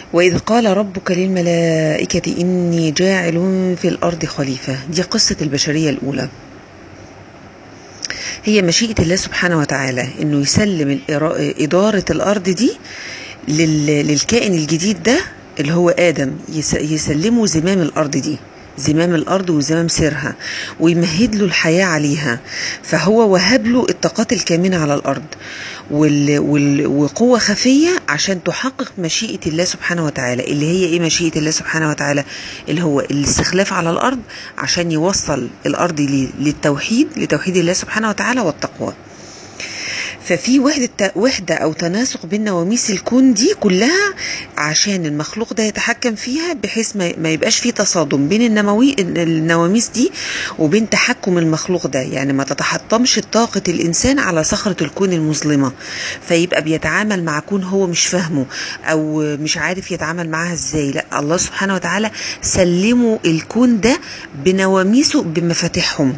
وإذ قال ربك للملائكة إني جاعل في الأرض خليفة دي قصة البشرية الأولى هي مشيئة الله سبحانه وتعالى إنه يسلم الإرا- إدارة الأرض دي لل- للكائن الجديد ده اللي هو آدم يس- يسلمه زمام الأرض دي زمام الأرض وزمام سيرها ويمهد له الحياة عليها فهو وهب له الطاقات الكامنة على الأرض وال... وال... وقوة خفية عشان تحقق مشيئة الله سبحانه وتعالى اللي هي ايه مشيئة الله سبحانه وتعالى اللي هو الاستخلاف على الأرض عشان يوصل الأرض ل- للتوحيد لتوحيد الله سبحانه وتعالى والتقوى ففي وحدة وحدة أو تناسق بين نواميس الكون دي كلها عشان المخلوق ده يتحكم فيها بحيث ما ما يبقاش في تصادم بين النموي النواميس دي وبين تحكم المخلوق ده يعني ما تتحطمش طاقة الإنسان على صخرة الكون المظلمة فيبقى بيتعامل مع كون هو مش فاهمه أو مش عارف يتعامل معاها إزاي لا الله سبحانه وتعالى سلموا الكون ده بنواميسه بمفاتيحهم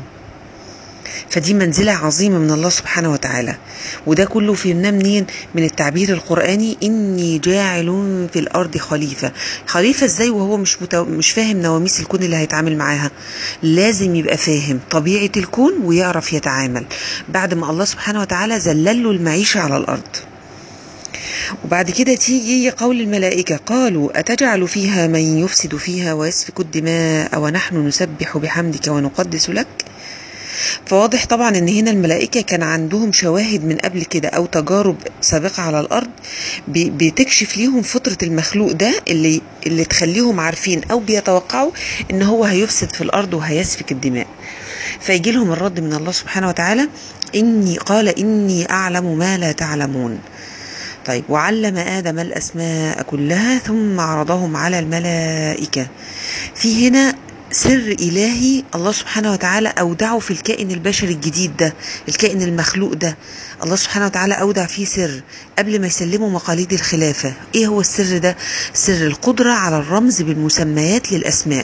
فدي منزلة عظيمة من الله سبحانه وتعالى وده كله فهمناه منين من التعبير القرآني إني جاعل في الأرض خليفة خليفة إزاي وهو مش متو... مش فاهم نواميس الكون اللي هيتعامل معاها لازم يبقى فاهم طبيعة الكون ويعرف يتعامل بعد ما الله سبحانه وتعالى ذلل له المعيشة على الأرض وبعد كده تيجي قول الملائكة قالوا أتجعل فيها من يفسد فيها ويسفك الدماء ونحن نسبح بحمدك ونقدس لك فواضح طبعا ان هنا الملائكة كان عندهم شواهد من قبل كده او تجارب سابقة على الارض بي- بتكشف ليهم فطرة المخلوق ده اللي اللي تخليهم عارفين او بيتوقعوا ان هو هيفسد في الارض وهيسفك الدماء فيجي لهم الرد من الله سبحانه وتعالى اني قال اني اعلم ما لا تعلمون طيب وعلم آدم الأسماء كلها ثم عرضهم على الملائكة في هنا سر إلهي الله سبحانه وتعالى أودعه في الكائن البشري الجديد ده الكائن المخلوق ده الله سبحانه وتعالى أودع فيه سر قبل ما يسلموا مقاليد الخلافة إيه هو السر ده؟ سر القدرة على الرمز بالمسميات للأسماء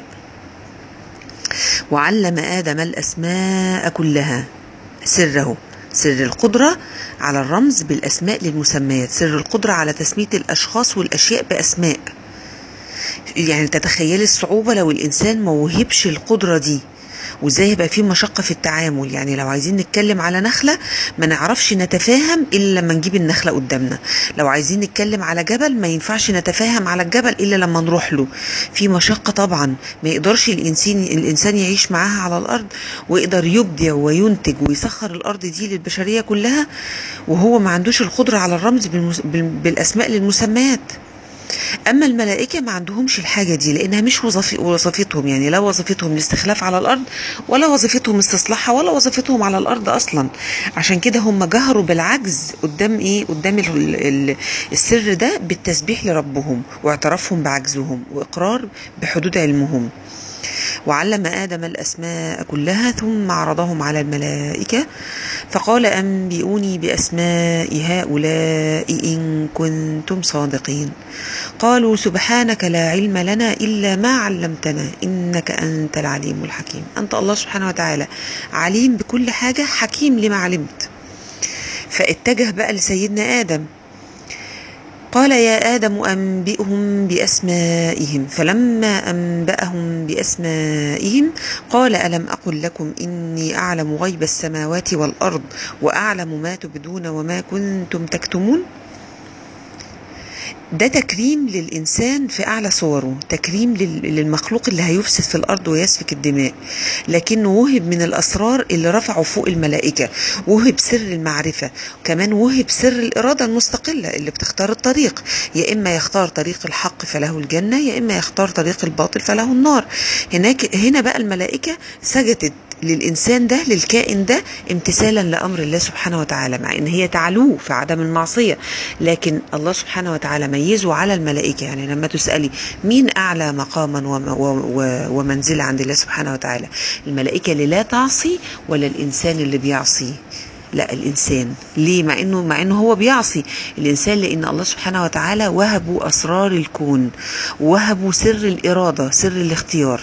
وعلم آدم الأسماء كلها سره سر القدرة على الرمز بالأسماء للمسميات سر القدرة على تسمية الأشخاص والأشياء بأسماء يعني تتخيلي الصعوبة لو الإنسان ما وهبش القدرة دي وازاي يبقى في مشقة في التعامل يعني لو عايزين نتكلم على نخلة ما نعرفش نتفاهم إلا لما نجيب النخلة قدامنا لو عايزين نتكلم على جبل ما ينفعش نتفاهم على الجبل إلا لما نروح له في مشقة طبعا ما يقدرش الإنسان الإنسان يعيش معاها على الأرض ويقدر يبدع وينتج ويسخر الأرض دي للبشرية كلها وهو ما عندوش القدرة على الرمز بالمس... بال- بالأسماء للمسميات اما الملائكه ما عندهمش الحاجه دي لانها مش وظف- وظيفتهم يعني لا وظيفتهم الاستخلاف على الارض ولا وظيفتهم استصلاحها ولا وظيفتهم على الارض اصلا عشان كده هم جهروا بالعجز قدام ايه قدام ال- ال- السر ده بالتسبيح لربهم واعترافهم بعجزهم واقرار بحدود علمهم وعلم آدم الأسماء كلها ثم عرضهم على الملائكة فقال أنبئوني بأسماء هؤلاء إن كنتم صادقين قالوا سبحانك لا علم لنا إلا ما علمتنا إنك أنت العليم الحكيم أنت الله سبحانه وتعالى عليم بكل حاجة حكيم لما علمت فاتجه بقى لسيدنا آدم قال يا آدم أنبئهم بأسمائهم فلما أنبأهم بأسمائهم قال ألم أقل لكم إني أعلم غيب السماوات والأرض وأعلم ما تبدون وما كنتم تكتمون ده تكريم للإنسان في أعلى صوره تكريم لل- للمخلوق اللي هيفسد في الأرض ويسفك الدماء لكنه وهب من الأسرار اللي رفعوا فوق الملائكة وهب سر المعرفة كمان وهب سر الإرادة المستقلة اللي بتختار الطريق يا إما يختار طريق الحق فله الجنة يا إما يختار طريق الباطل فله النار هناك هنا بقى الملائكة سجدت للإنسان ده للكائن ده امتثالا لأمر الله سبحانه وتعالى مع إن هي تعلوه في عدم المعصية لكن الله سبحانه وتعالى ميزه على الملائكة يعني لما تسألي مين أعلى مقاما وم- و- و- ومنزلة عند الله سبحانه وتعالى الملائكة اللي لا تعصي ولا الإنسان اللي بيعصي لا الانسان ليه مع انه مع انه هو بيعصي الانسان لان الله سبحانه وتعالى وهبه اسرار الكون وهبه سر الاراده سر الاختيار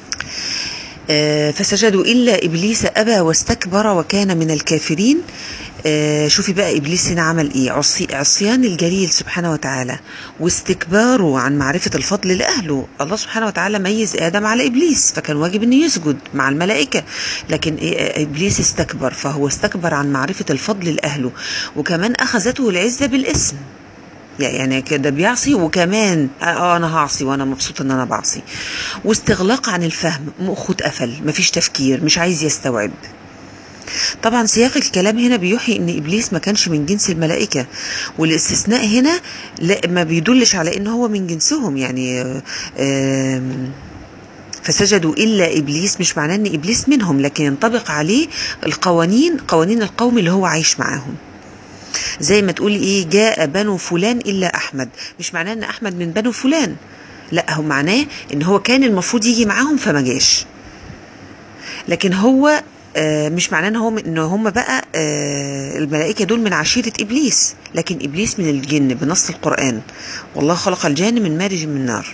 آه، فسجدوا إلا إبليس أبى واستكبر وكان من الكافرين آه شوفي بقى ابليس هنا عمل ايه عصي عصيان الجليل سبحانه وتعالى واستكباره عن معرفه الفضل لاهله الله سبحانه وتعالى ميز ادم على ابليس فكان واجب انه يسجد مع الملائكه لكن إيه ابليس استكبر فهو استكبر عن معرفه الفضل لاهله وكمان اخذته العزه بالاسم يعني كده بيعصي وكمان اه انا هعصي وانا مبسوط ان انا بعصي واستغلاق عن الفهم مخه اتقفل مفيش تفكير مش عايز يستوعب طبعا سياق الكلام هنا بيوحي ان ابليس ما كانش من جنس الملائكه والاستثناء هنا لا ما بيدلش على ان هو من جنسهم يعني آم فسجدوا الا ابليس مش معناه ان ابليس منهم لكن ينطبق عليه القوانين قوانين القوم اللي هو عايش معاهم زي ما تقولي ايه جاء بنو فلان الا احمد مش معناه ان احمد من بنو فلان لا هو معناه ان هو كان المفروض يجي معاهم فما جاش لكن هو آه مش معناه ان هم ان هم بقى آه الملائكه دول من عشيره ابليس لكن ابليس من الجن بنص القران والله خلق الجان من مارج من نار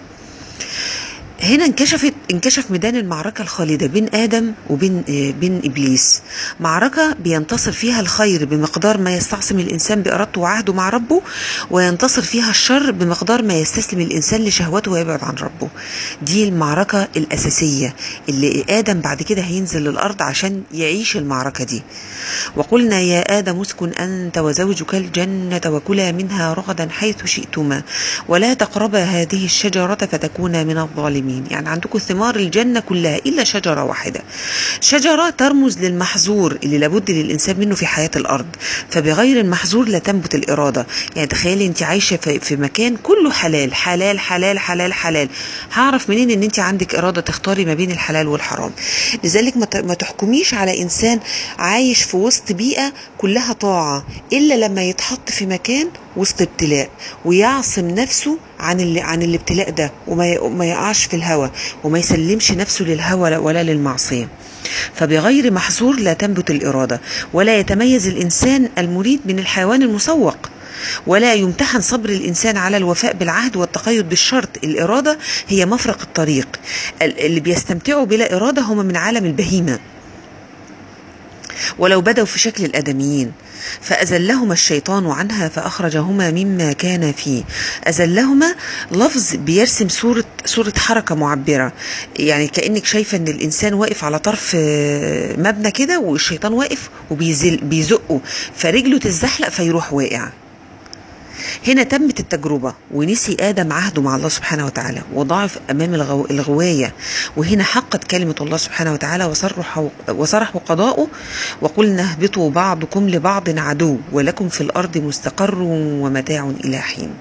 هنا انكشفت انكشف ميدان المعركة الخالدة بين آدم وبين بين إبليس معركة بينتصر فيها الخير بمقدار ما يستعصم الإنسان بإرادته وعهده مع ربه وينتصر فيها الشر بمقدار ما يستسلم الإنسان لشهوته ويبعد عن ربه دي المعركة الأساسية اللي آدم بعد كده هينزل للأرض عشان يعيش المعركة دي وقلنا يا آدم اسكن أنت وزوجك الجنة وكلا منها رغدا حيث شئتما ولا تقربا هذه الشجرة فتكونا من الظالمين يعني عندكم ثمار الجنة كلها إلا شجرة واحدة شجرة ترمز للمحظور اللي لابد للإنسان منه في حياة الأرض فبغير المحظور لا تنبت الإرادة يعني تخيلي أنت عايشة في مكان كله حلال حلال حلال حلال حلال هعرف منين أن أنت عندك إرادة تختاري ما بين الحلال والحرام لذلك ما تحكميش على إنسان عايش في وسط بيئة كلها طاعة إلا لما يتحط في مكان وسط ابتلاء ويعصم نفسه عن اللي عن الابتلاء ده وما ما يقعش في الهوى وما يسلمش نفسه للهوى ولا للمعصيه فبغير محظور لا تنبت الاراده ولا يتميز الانسان المريد من الحيوان المسوق ولا يمتحن صبر الإنسان على الوفاء بالعهد والتقيد بالشرط الإرادة هي مفرق الطريق اللي بيستمتعوا بلا إرادة هم من عالم البهيمة ولو بدوا في شكل الآدميين فأزلهما الشيطان عنها فأخرجهما مما كان فيه أزلهما لفظ بيرسم صورة صورة حركة معبرة يعني كأنك شايفة أن الإنسان واقف على طرف مبنى كده والشيطان واقف وبيزل بيزقه فرجله تتزحلق فيروح واقع هنا تمت التجربة ونسي آدم عهده مع الله سبحانه وتعالى وضعف أمام الغو... الغواية وهنا حقت كلمة الله سبحانه وتعالى وصرح وصرح قضاؤه وقلنا اهبطوا بعضكم لبعض عدو ولكم في الأرض مستقر ومتاع إلى حين